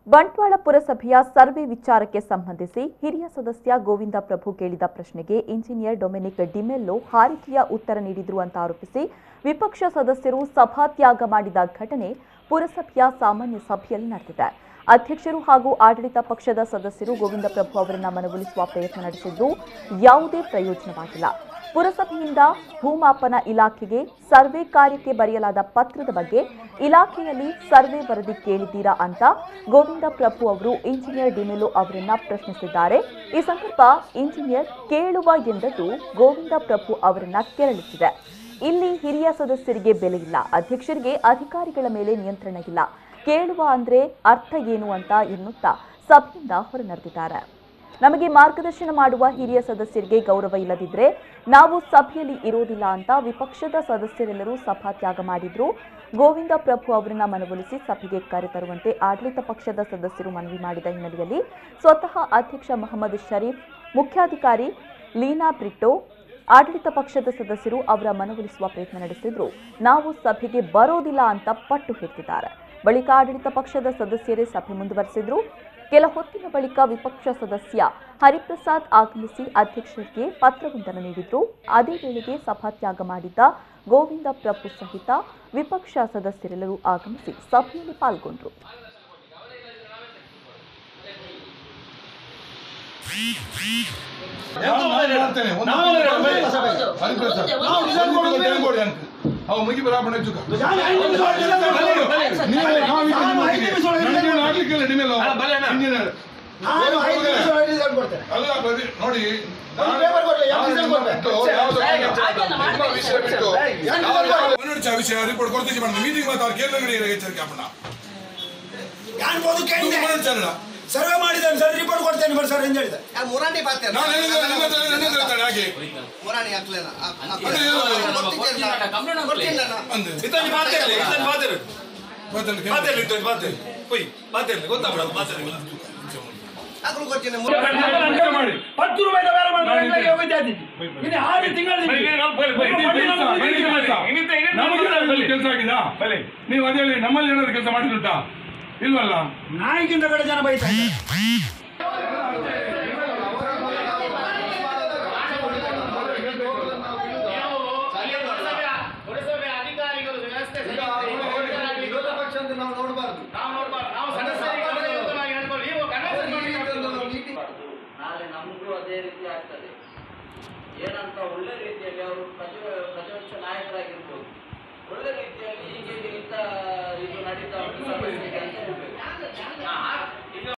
ಬಂಟ್ವಾಳ ಪುರಸಭೆಯ ಸರ್ವೆ ವಿಚಾರಕ್ಕೆ ಸಂಬಂಧಿಸಿ ಹಿರಿಯ ಸದಸ್ಯ ಗೋವಿಂದ ಪ್ರಭು ಕೇಳಿದ ಪ್ರಶ್ನೆಗೆ ಇಂಜಿನಿಯರ್ ಡೊಮಿನಿಕ್ ಡಿಮೆಲ್ಲೋ ಹಾರಿಕೆಯ ಉತ್ತರ ನೀಡಿದ್ರು ಅಂತ ಆರೋಪಿಸಿ ವಿಪಕ್ಷ ಸದಸ್ಯರು ಸಭಾತ್ಯಾಗ ಮಾಡಿದ ಘಟನೆ ಪುರಸಭೆಯ ಸಾಮಾನ್ಯ ಸಭೆಯಲ್ಲಿ ನಡೆದಿದೆ ಅಧ್ಯಕ್ಷರು ಹಾಗೂ ಆಡಳಿತ ಪಕ್ಷದ ಸದಸ್ಯರು ಗೋವಿಂದ ಪ್ರಭು ಅವರನ್ನ ಮನವೊಲಿಸುವ ಪ್ರಯತ್ನ ನಡೆಸಿದ್ದು ಯಾವುದೇ ಪ್ರಯೋಜನವಾಗಿಲ್ಲ ಪುರಸಭೆಯಿಂದ ಭೂಮಾಪನ ಇಲಾಖೆಗೆ ಸರ್ವೆ ಕಾರ್ಯಕ್ಕೆ ಬರೆಯಲಾದ ಪತ್ರದ ಬಗ್ಗೆ ಇಲಾಖೆಯಲ್ಲಿ ಸರ್ವೆ ವರದಿ ಕೇಳಿದ್ದೀರಾ ಅಂತ ಗೋವಿಂದ ಪ್ರಭು ಅವರು ಇಂಜಿನಿಯರ್ ಡಿಮೆಲೋ ಅವರನ್ನ ಪ್ರಶ್ನಿಸಿದ್ದಾರೆ ಈ ಸಂದರ್ಭ ಇಂಜಿನಿಯರ್ ಕೇಳುವ ಎಂದದ್ದು ಗೋವಿಂದ ಪ್ರಭು ಅವರನ್ನ ಕೆರಳಿಸಿದೆ ಇಲ್ಲಿ ಹಿರಿಯ ಸದಸ್ಯರಿಗೆ ಬೆಲೆ ಇಲ್ಲ ಅಧ್ಯಕ್ಷರಿಗೆ ಅಧಿಕಾರಿಗಳ ಮೇಲೆ ನಿಯಂತ್ರಣ ಇಲ್ಲ ಕೇಳುವ ಅಂದ್ರೆ ಅರ್ಥ ಏನು ಅಂತ ಎನ್ನುತ್ತಾ ಸಭೆಯಿಂದ ಹೊರನಡೆದಿದ್ದಾರೆ ನಮಗೆ ಮಾರ್ಗದರ್ಶನ ಮಾಡುವ ಹಿರಿಯ ಸದಸ್ಯರಿಗೆ ಗೌರವ ಇಲ್ಲದಿದ್ರೆ ನಾವು ಸಭೆಯಲ್ಲಿ ಇರೋದಿಲ್ಲ ಅಂತ ವಿಪಕ್ಷದ ಸದಸ್ಯರೆಲ್ಲರೂ ಸಭಾತ್ಯಾಗ ಮಾಡಿದ್ರು ಗೋವಿಂದ ಪ್ರಭು ಅವರನ್ನ ಮನವೊಲಿಸಿ ಸಭೆಗೆ ಕರೆತರುವಂತೆ ಆಡಳಿತ ಪಕ್ಷದ ಸದಸ್ಯರು ಮನವಿ ಮಾಡಿದ ಹಿನ್ನೆಲೆಯಲ್ಲಿ ಸ್ವತಃ ಅಧ್ಯಕ್ಷ ಮೊಹಮ್ಮದ್ ಶರೀಫ್ ಮುಖ್ಯಾಧಿಕಾರಿ ಲೀನಾ ಬ್ರಿಟ್ಟೋ ಆಡಳಿತ ಪಕ್ಷದ ಸದಸ್ಯರು ಅವರ ಮನವೊಲಿಸುವ ಪ್ರಯತ್ನ ನಡೆಸಿದ್ರು ನಾವು ಸಭೆಗೆ ಬರೋದಿಲ್ಲ ಅಂತ ಪಟ್ಟು ಹಿಡಿದಿದ್ದಾರೆ ಬಳಿಕ ಆಡಳಿತ ಪಕ್ಷದ ಸದಸ್ಯರೇ ಸಭೆ ಮುಂದುವರೆಸಿದ್ರು ಕೆಲ ಹೊತ್ತಿನ ಬಳಿಕ ವಿಪಕ್ಷ ಸದಸ್ಯ ಹರಿಪ್ರಸಾದ್ ಆಗಮಿಸಿ ಅಧ್ಯಕ್ಷರಿಗೆ ಪತ್ರವೊಂದನ್ನು ನೀಡಿದ್ರು ಅದೇ ವೇಳೆಗೆ ಸಭಾತ್ಯಾಗ ಮಾಡಿದ್ದ ಗೋವಿಂದ ಪ್ರಭು ಸಹಿತ ವಿಪಕ್ಷ ಸದಸ್ಯರೆಲ್ಲರೂ ಆಗಮಿಸಿ ಸಭೆಯಲ್ಲಿ ಪಾಲ್ಗೊಂಡ್ರು ನಾನು ಮಾಡ್ತೇನೆ. ಒಂದು ಹರಿಪ್ರಸಾದ್. ನಾವು ಡಿಸೈನ್ ಕೊಡೋದು ಟೈಮ್ ಕೊಡಿ ಅಂಕ. ಅವು ಮುಗಿ ಬರಾಬರ್ ಹೆಚ್ಚು ಕಮ್ಮಿ. ನೀವು ನಾವು ಈಗ ನಿಮ್ಮೊಟ್ಟಿಗೆ. ನನಗೆ ಏನು ಆಗ್ಲಿಕ್ಕಿಲ್ಲ ಡಿಮೇಲ್ ಅವ. ಇಂಜಿನಿಯರ್. ಅಲ್ಲ ಬದಿ ನೋಡಿ ನಾನು- ಪೇಪರ್ ಕೊಡ್ಲಿ, ಯಾವ ನಾನು ಡಿಸೈನ್ ನಿಮ್ಮ ಕೊಡ್ಬೇಕು? ಬಿಟ್ಟು ಯಾವ್ದು ನಿಮ್ಮ ವಿಷಯ ಬಿಟ್ಟು ನಾವು ಕನ್ನಡ ಚಾ ವಿಷಯ ರಿಪೋರ್ಟ್ ಕೊಡ್ತೀವಿ ಮೇಡಮ್ ಮೀಟಿಂಗ್ ಮಾತಾಡಿ ಕೇಂದ್ರ ಎಚ್ಚರಿಕೆ ಹಾಕೋಣ ಇದು ಕನ್ನಡ ಚಾನಲ್ ಸರ್ವೆ ಮಾಡಿದ್ದೇನೆ ಸರ್ ರಿಪೋರ್ಟ್ ಕೊಡ್ತೇನೆ ಬರ್ ಸರ್ ಎಂದು ಹೇಳಿದೆ ಯಾರು ಮುರಾಣಿ ಬಾತೆ ನಾನು ಹೇಳಿದ್ರೆ ನಿಮ್ಮ ಹತ್ರ ನನ್ನ ಹತ್ರ ಹೇಳ್ತಾಳೆ ಹಾಗೆ ಮುರಾಣಿ ಹಾಕ್ಲೇನ ಅದೇ ಹೇಳೋದು. ಅಂದೆ ಇತ್ತೊಂದು ಮಾತಿರಲಿ ಇತ್ತೊಂದು ಮಾತಿರಲಿ ಮಾತಾಡ್ಲಿಕ್ಕೆ ಏನು? ಮಾತಿರಲಿ ಇತ್ತೊಂದು ಮಾತಿರಲಿ ಕೊಯ್ ಮಾತಿರಲಿ ಗೊತ್ತಾಗ್ಬಿಡೋದು ಮಾತಿರಲಿ ಹಾಕಲು ಕೊಡ್ತೀನಿ ಮಾಡಿ ಹತ್ತು ರೂಪಾಯಿ ಬೇರೆ ಮಾಡ್ತಾರೆ ಹೋಗಿದ್ದೆ ಇನ್ನು ಆರು ತಿಂಗಳು ಕೆಲಸ ಆಗಿದಾ ನೀವು ಅದೇ ಹೇಳಿ ನಮ್ಮಲ್ಲಿ ಏನಾದ್ರು ಕೆಲಸ ಮಾಡಿದ್ದುಂಟಾ ಇಲ್ವಲ್ಲ ನಾಯಿಗಿಂತ ಕಡೆ ಜನ ಬೈತಾರೆ ನಾಳೆ ನಮಗೂ ಅದೇ ರೀತಿ ಆಗ್ತದೆ ಏನಂತ ಒಳ್ಳೆ ರೀತಿಯಲ್ಲಿ ಅವರು ಪ್ರಜ ಪ್ರತಿಪಕ್ಷ ನಾಯಕರಾಗಿರ್ಬೋದು ಒಳ್ಳೆ ರೀತಿಯಲ್ಲಿ ಹೀಗೆ ಇಂಥ ಇದು ನಡೀತಾ ಉಂಟು ಸಮಸ್ಯೆಗೆ ಅಂತ ಹೇಳ್ಬೇಕು. ಆ